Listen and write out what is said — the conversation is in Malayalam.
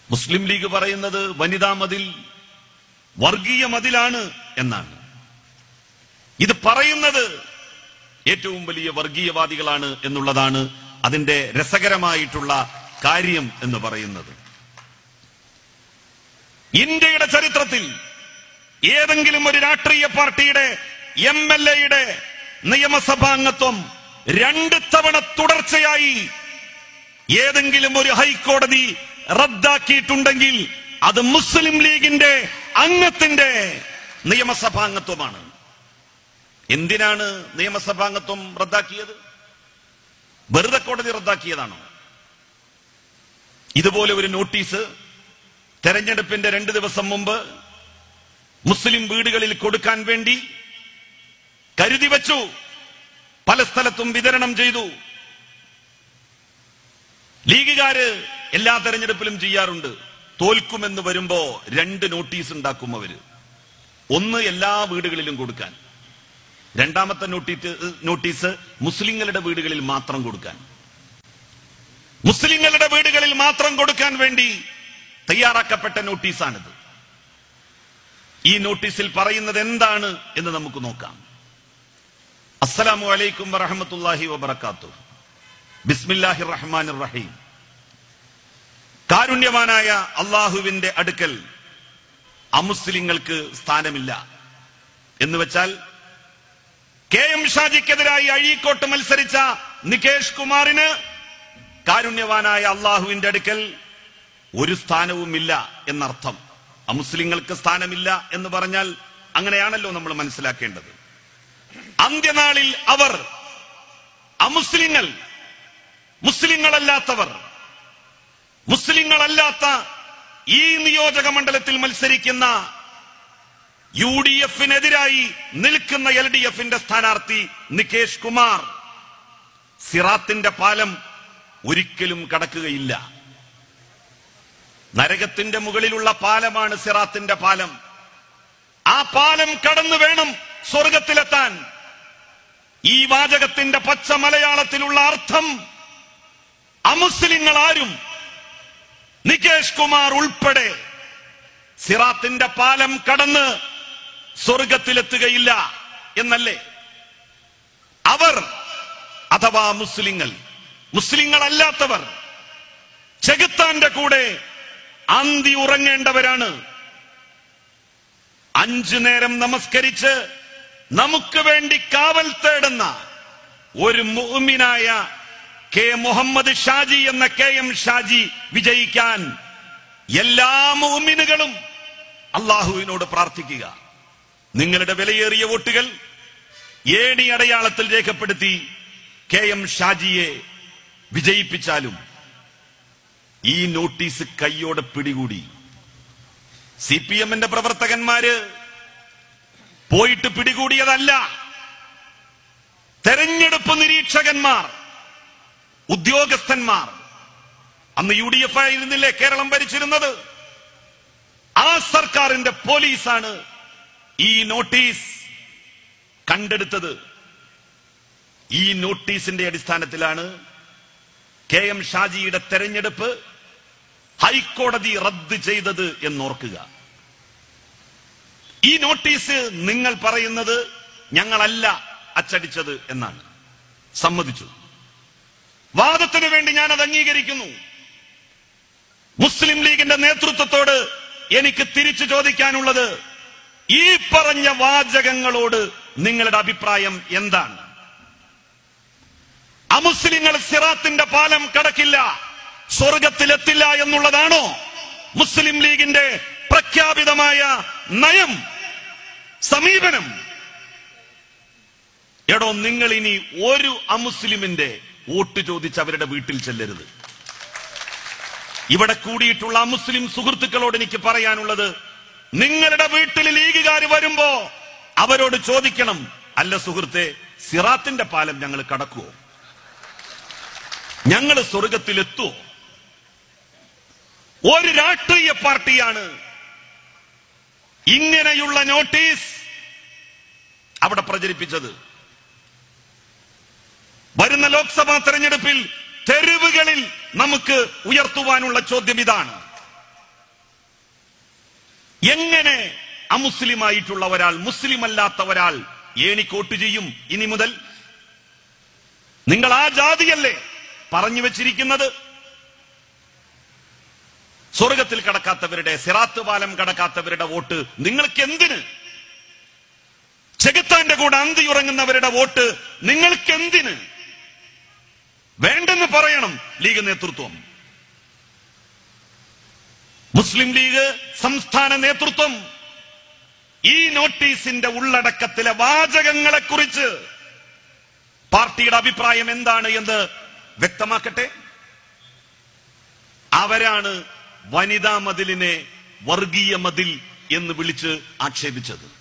മുസ്ലിം ലീഗ് പറയുന്നത് വനിതാ മതിൽ വർഗീയ മതിലാണ് എന്നാണ് ഇത് പറയുന്നത് ഏറ്റവും വലിയ വർഗീയവാദികളാണ് എന്നുള്ളതാണ് അതിന്റെ രസകരമായിട്ടുള്ള കാര്യം എന്ന് പറയുന്നത് ഇന്ത്യയുടെ ചരിത്രത്തിൽ ഏതെങ്കിലും ഒരു രാഷ്ട്രീയ പാർട്ടിയുടെ എം എൽ എയുടെ നിയമസഭാംഗത്വം രണ്ട് തവണ തുടർച്ചയായി ഏതെങ്കിലും ഒരു ഹൈക്കോടതി റദ്ദാക്കിയിട്ടുണ്ടെങ്കിൽ അത് മുസ്ലിം ലീഗിന്റെ അംഗത്തിന്റെ നിയമസഭാംഗത്വമാണ് എന്തിനാണ് നിയമസഭാംഗത്വം റദ്ദാക്കിയത് വെറുതെ കോടതി റദ്ദാക്കിയതാണോ ഇതുപോലെ ഒരു നോട്ടീസ് തെരഞ്ഞെടുപ്പിന്റെ രണ്ട് ദിവസം മുമ്പ് മുസ്ലിം വീടുകളിൽ കൊടുക്കാൻ വേണ്ടി കരുതി വച്ചു പല സ്ഥലത്തും വിതരണം ചെയ്തു ലീഗുകാര് എല്ലാ തെരഞ്ഞെടുപ്പിലും ചെയ്യാറുണ്ട് തോൽക്കുമെന്ന് വരുമ്പോ രണ്ട് നോട്ടീസ് ഉണ്ടാക്കും അവര് ഒന്ന് എല്ലാ വീടുകളിലും കൊടുക്കാൻ രണ്ടാമത്തെ നോട്ടീസ് നോട്ടീസ് മുസ്ലിങ്ങളുടെ വീടുകളിൽ മാത്രം കൊടുക്കാൻ മുസ്ലിങ്ങളുടെ വീടുകളിൽ മാത്രം കൊടുക്കാൻ വേണ്ടി തയ്യാറാക്കപ്പെട്ട നോട്ടീസാണിത് ഈ നോട്ടീസിൽ പറയുന്നത് എന്താണ് എന്ന് നമുക്ക് നോക്കാം അസ്സലാമു അലൈക്കും വറഹമത്തുല്ലാഹി വബർക്കാത്തു ബിസ്മില്ലാഹി റഹ്മാൻ റഹീം കാരുണ്യവാനായ അള്ളാഹുവിന്റെ അടുക്കൽ അമുസ്ലിങ്ങൾക്ക് സ്ഥാനമില്ല എന്ന് വെച്ചാൽ കെ എം ഷാജിക്കെതിരായി അഴീക്കോട്ട് മത്സരിച്ച നികേഷ് കുമാറിന് കാരുണ്യവാനായ അള്ളാഹുവിന്റെ അടുക്കൽ ഒരു സ്ഥാനവുമില്ല എന്നർത്ഥം അമുസ്ലിങ്ങൾക്ക് സ്ഥാനമില്ല എന്ന് പറഞ്ഞാൽ അങ്ങനെയാണല്ലോ നമ്മൾ മനസ്സിലാക്കേണ്ടത് അന്ത്യനാളിൽ അവർ അമുസ്ലിങ്ങൾ മുസ്ലിങ്ങളല്ലാത്തവർ മുസ്ലിങ്ങളല്ലാത്ത ഈ നിയോജക മണ്ഡലത്തിൽ മത്സരിക്കുന്ന യു ഡി എഫിനെതിരായി നിൽക്കുന്ന എൽ ഡി എഫിന്റെ സ്ഥാനാർത്ഥി നികേഷ് കുമാർ സിറാത്തിന്റെ പാലം ഒരിക്കലും കടക്കുകയില്ല നരകത്തിന്റെ മുകളിലുള്ള പാലമാണ് സിറാത്തിന്റെ പാലം ആ പാലം കടന്നു വേണം സ്വർഗത്തിലെത്താൻ ഈ വാചകത്തിന്റെ പച്ച മലയാളത്തിലുള്ള അർത്ഥം അമുസ്ലിങ്ങൾ ആരും നികേഷ് കുമാർ ഉൾപ്പെടെ സിറാത്തിന്റെ പാലം കടന്ന് സ്വർഗത്തിലെത്തുകയില്ല എന്നല്ലേ അവർ അഥവാ മുസ്ലിങ്ങൾ മുസ്ലിങ്ങളല്ലാത്തവർ ചെകുത്താന്റെ കൂടെ അന്തി ഉറങ്ങേണ്ടവരാണ് അഞ്ചു നേരം നമസ്കരിച്ച് നമുക്ക് വേണ്ടി കാവൽ തേടുന്ന ഒരു മുഅ്മിനായ കെ മുഹമ്മദ് ഷാജി എന്ന കെ എം ഷാജി വിജയിക്കാൻ എല്ലാ മുഅ്മിനുകളും അള്ളാഹുവിനോട് പ്രാർത്ഥിക്കുക നിങ്ങളുടെ വിലയേറിയ വോട്ടുകൾ ഏണി അടയാളത്തിൽ രേഖപ്പെടുത്തി കെ എം ഷാജിയെ വിജയിപ്പിച്ചാലും ഈ നോട്ടീസ് കൈയോടെ പിടികൂടി സി പി എമ്മിന്റെ പ്രവർത്തകന്മാര് പോയിട്ട് പിടികൂടിയതല്ല തെരഞ്ഞെടുപ്പ് നിരീക്ഷകന്മാർ ഉദ്യോഗസ്ഥന്മാർ അന്ന് യു ഡി എഫ് ആയിരുന്നില്ലേ കേരളം ഭരിച്ചിരുന്നത് ആ സർക്കാരിന്റെ പോലീസാണ് ഈ നോട്ടീസ് കണ്ടെടുത്തത് ഈ നോട്ടീസിന്റെ അടിസ്ഥാനത്തിലാണ് കെ എം ഷാജിയുടെ തെരഞ്ഞെടുപ്പ് ഹൈക്കോടതി റദ്ദ് ചെയ്തത് എന്നോർക്കുക ഈ നോട്ടീസ് നിങ്ങൾ പറയുന്നത് ഞങ്ങളല്ല അച്ചടിച്ചത് എന്നാണ് സമ്മതിച്ചു വാദത്തിന് വേണ്ടി ഞാൻ അത് അംഗീകരിക്കുന്നു മുസ്ലിം ലീഗിന്റെ നേതൃത്വത്തോട് എനിക്ക് തിരിച്ചു ചോദിക്കാനുള്ളത് ഈ പറഞ്ഞ വാചകങ്ങളോട് നിങ്ങളുടെ അഭിപ്രായം എന്താണ് അമുസ്ലിങ്ങൾ സിറാത്തിന്റെ പാലം കടക്കില്ല സ്വർഗത്തിലെത്തില്ല എന്നുള്ളതാണോ മുസ്ലിം ലീഗിന്റെ പ്രഖ്യാപിതമായ നയം സമീപനം എടോ നിങ്ങൾ ഇനി ഒരു അമുസ്ലിമിന്റെ വോട്ട് ചോദിച്ച് അവരുടെ വീട്ടിൽ ചെല്ലരുത് ഇവിടെ കൂടിയിട്ടുള്ള അമുസ്ലിം സുഹൃത്തുക്കളോട് എനിക്ക് പറയാനുള്ളത് നിങ്ങളുടെ വീട്ടിൽ ലീഗുകാർ വരുമ്പോ അവരോട് ചോദിക്കണം അല്ല സുഹൃത്തെ സിറാത്തിന്റെ പാലം ഞങ്ങൾ കടക്കുവോ ഞങ്ങൾ സ്വർഗത്തിലെത്തുവോ ഒരു രാഷ്ട്രീയ പാർട്ടിയാണ് ഇങ്ങനെയുള്ള നോട്ടീസ് അവിടെ പ്രചരിപ്പിച്ചത് വരുന്ന ലോക്സഭാ തെരഞ്ഞെടുപ്പിൽ തെരുവുകളിൽ നമുക്ക് ഉയർത്തുവാനുള്ള ചോദ്യം ഇതാണ് എങ്ങനെ അമുസ്ലിമായിട്ടുള്ള ഒരാൾ മുസ്ലിം അല്ലാത്ത ഒരാൾ ഏണിക്കോട്ട് ചെയ്യും ഇനി മുതൽ നിങ്ങൾ ആ ജാതിയല്ലേ പറഞ്ഞു വെച്ചിരിക്കുന്നത് സ്വർഗത്തിൽ കടക്കാത്തവരുടെ സിറാത്ത് പാലം കടക്കാത്തവരുടെ വോട്ട് നിങ്ങൾക്ക് എന്തിന് ചെകുത്താന്റെ കൂടെ അന്തി ഉറങ്ങുന്നവരുടെ വോട്ട് നിങ്ങൾക്ക് എന്തിന് വേണ്ടെന്ന് പറയണം ലീഗ് നേതൃത്വം മുസ്ലിം ലീഗ് സംസ്ഥാന നേതൃത്വം ഈ നോട്ടീസിന്റെ ഉള്ളടക്കത്തിലെ വാചകങ്ങളെ കുറിച്ച് പാർട്ടിയുടെ അഭിപ്രായം എന്താണ് എന്ന് വ്യക്തമാക്കട്ടെ അവരാണ് വനിതാ മതിലിനെ വർഗീയ മതിൽ എന്ന് വിളിച്ച് ആക്ഷേപിച്ചത്